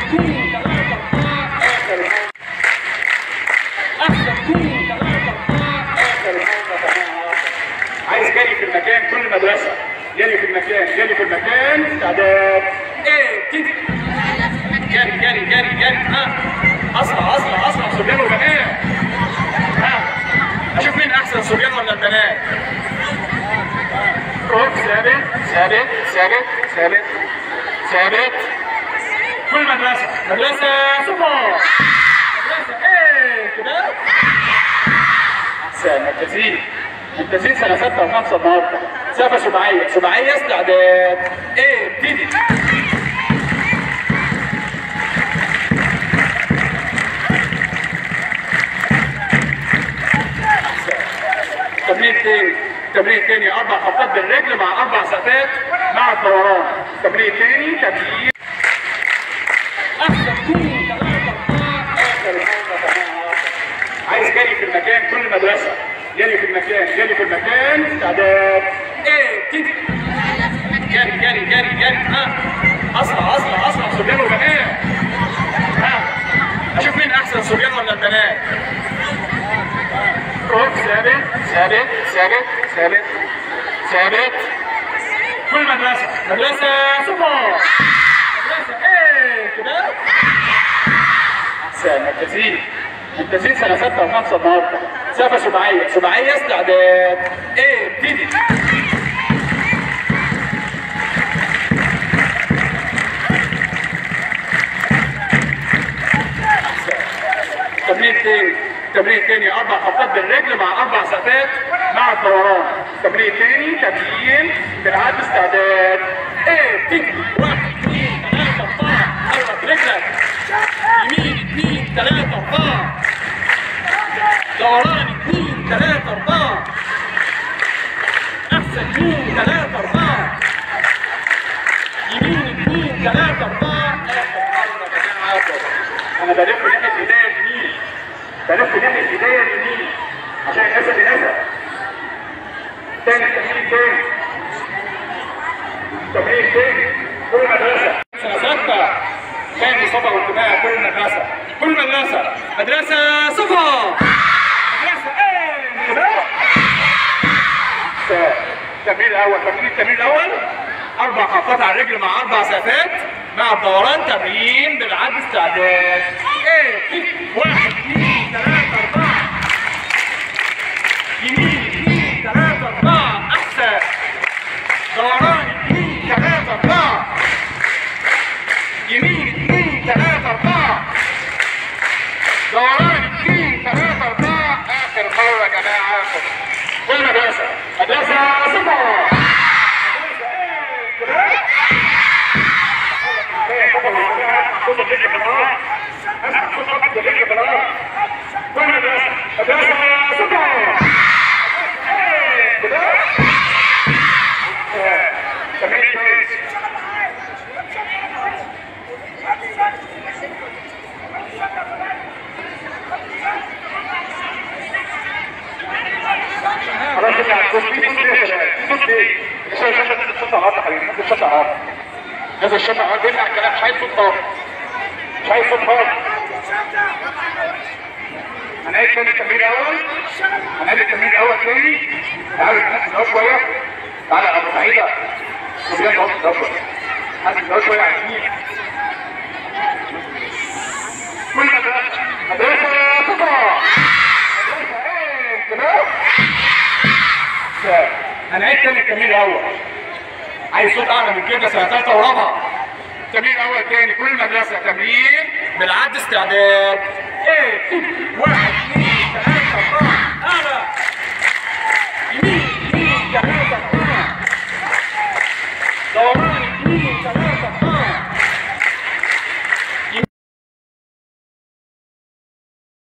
اثنين ثلاثة أربعة آخر مرة أحسن اثنين ثلاثة أربعة آخر مرة عايز جري في المكان كل مدرسة جري في المكان جري في المكان استعداد ايه ابتدي جري جري جري جري ها اسرع اسرع اسرع صبيان وبنات ها اشوف مين احسن صبيان ولا البنات روح ثابت ثابت ثابت ثابت ثابت كل مدرسة مدرسة صفار مدرسة ايه كده احسن مركزين مركزين سنة ستة وخمسة النهاردة سقفة سباعية سباعية استعداد ايه ابتدي تمرين تاني تمرين تاني اربع خطات بالرجل مع اربع سقفات مع الدوران تمرين تاني تمرين احسن اثنين ثلاثة أربعة آخر مرة عايز جري في المكان كل مدرسة جري في المكان جري في المكان استعداد ايه ابتدي جري جري جري جري ها اسرع اسرع اسرع صبيان وبنات ها اشوف مين احسن صبيان ولا البنات روح ثابت ثابت ثابت ثابت ثابت كل مدرسة مدرسة صفار مدرسة ايه كده احسن مركزين مركزين سنة ستة وخمسة النهاردة سقفة سباعية سباعية استعداد ايه ابتدي تمرين تاني تمرين تاني اربع خطات بالرجل مع اربع سقفات مع الدوران تمرين تاني تمرين بالعد استعداد ايه ابتدي واحد اثنين ثلاثة اربعة حرك رجلك يمين اثنين ثلاثة اربعة دوران اثنين ثلاثة أربعة أحسن اثنين ثلاثة أربعة يمين اثنين ثلاثة أربعة آخر مرة يا جماعة أنا بلف ناحية إيديا اليمين بلف ناحية إيديا اليمين عشان الأسد الأسد تاني تمرين تاني تمرين تاني كل مدرسة سنة ستة تاني صفا واجتماع كل مدرسة كل مدرسة مدرسة صفا مدرسة ايه كده التمرين الاول تمرين التمرين الاول اربع خطوات على الرجل مع اربع سقفات مع الدوران تمرين بالعد استعداد ايه واحد اثنين ثلاثة اربعة يمين اثنين ثلاثة اربعة احسن دوران اثنين ثلاثة اربعة يمين اثنين ثلاثة اربعة دوران اثنين ثلاثة اربعة اخر مرة يا جماعة كل مدرسة مدرسة صفر كل مدرسة مدرسة صفر تمرين كويس خلاص يا التصويت الصوت عارف يا حبيبي الصوت عارف هذا الشمع عارف بيمنع الكلام مش عايز صوت خالص مش عايز صوت خالص هنعيد تاني التمرين الاول هنعيد التمرين الاول تاني تعالوا نحسن ده شويه تعالى يا ابو سعيده بجد اهو ده شويه حسن ده شويه عايزين كل مدرسه مدرسه صفا مدرسه ايه كده هنعيد تاني التمرين الاول عايز صوت اعلى من كده سنه ثالثه ورابعه التمرين الاول تاني كل مدرسه تمرين بالعد استعداد ايه واحد اثنين ثلاثه اربعه